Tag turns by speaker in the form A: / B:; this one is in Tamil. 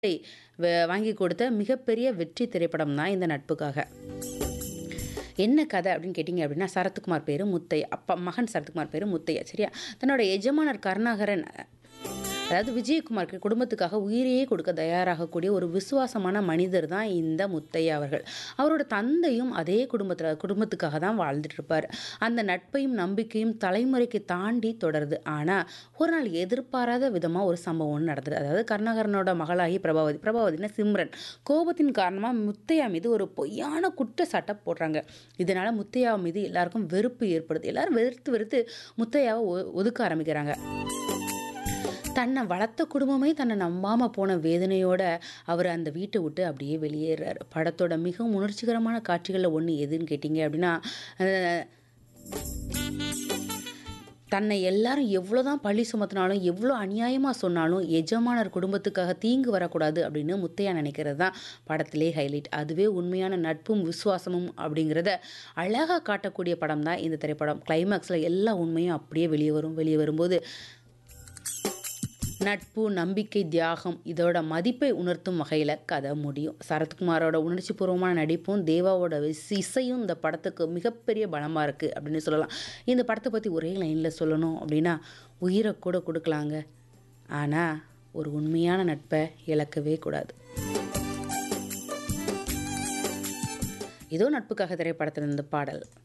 A: வ- வாங்கி கொடுத்த மிகப்பெரிய வெற்றி திரைப்படம் தான் இந்த நட்புக்காக என்ன கதை அப்படின்னு கேட்டிங்க அப்படின்னா சரத்குமார் பேர் முத்தையா அப்பா மகன் சரத்குமார் பேர் முத்தையா சரியா தன்னோட எஜமானர் கருணாகரன் அதாவது விஜயகுமாருக்கு குடும்பத்துக்காக உயிரையே கொடுக்க தயாராகக்கூடிய ஒரு விசுவாசமான மனிதர் தான் இந்த முத்தையா அவர்கள் அவரோட தந்தையும் அதே குடும்பத்தில் குடும்பத்துக்காக தான் வாழ்ந்துட்டு இருப்பார் அந்த நட்பையும் நம்பிக்கையும் தலைமுறைக்கு தாண்டி தொடருது ஆனால் ஒரு நாள் எதிர்பாராத விதமாக ஒரு சம்பவம் ஒன்று நடந்தது அதாவது கருணாகரனோட மகளாகி பிரபாவதி பிரபாவதினா சிம்ரன் கோபத்தின் காரணமாக முத்தையா மீது ஒரு பொய்யான குற்றச்சாட்டை போடுறாங்க இதனால் முத்தையா மீது எல்லாருக்கும் வெறுப்பு ஏற்படுது எல்லாரும் வெறுத்து வெறுத்து முத்தையாவை ஒ- ஒதுக்க ஆரம்பிக்கிறாங்க தன்னை வளர்த்த குடும்பமே தன்னை நம்பாம போன வேதனையோட அவர் அந்த வீட்டை விட்டு அப்படியே வெளியேறாரு படத்தோட மிகவும் உணர்ச்சிகரமான காட்சிகளில் ஒன்று எதுன்னு கேட்டிங்க அப்படின்னா அஹ், தன்னை எல்லாரும் எவ்வளோதான் பழி சுமத்தினாலும் எவ்வளோ அநியாயமாக சொன்னாலும் எஜமானர் குடும்பத்துக்காக தீங்கு வரக்கூடாது அப்படின்னு முத்தையா நினைக்கிறது தான் படத்திலே ஹைலைட் அதுவே உண்மையான நட்பும் விசுவாசமும் அப்படிங்கிறத அழகாக காட்டக்கூடிய படம் தான் இந்த திரைப்படம் கிளைமேக்ஸில் எல்லா உண்மையும் அப்படியே வெளியே வரும் வெளியே வரும்போது நட்பு நம்பிக்கை தியாகம் இதோட மதிப்பை உணர்த்தும் வகையில் கதை முடியும் சரத்குமாரோட உணர்ச்சிபூர்வமான நடிப்பும் தேவாவோட இஸ்- இசையும் இந்த படத்துக்கு மிகப்பெரிய பலமாக இருக்குது அப்படின்னு சொல்லலாம் இந்த படத்தை பற்றி ஒரே லைனில் சொல்லணும் அப்படின்னா உயிரை கூட கொடுக்கலாங்க ஆனால் ஒரு உண்மையான நட்பை இழக்கவே கூடாது இதோ நட்புக்காக திரைப்படத்தில் இந்த பாடல்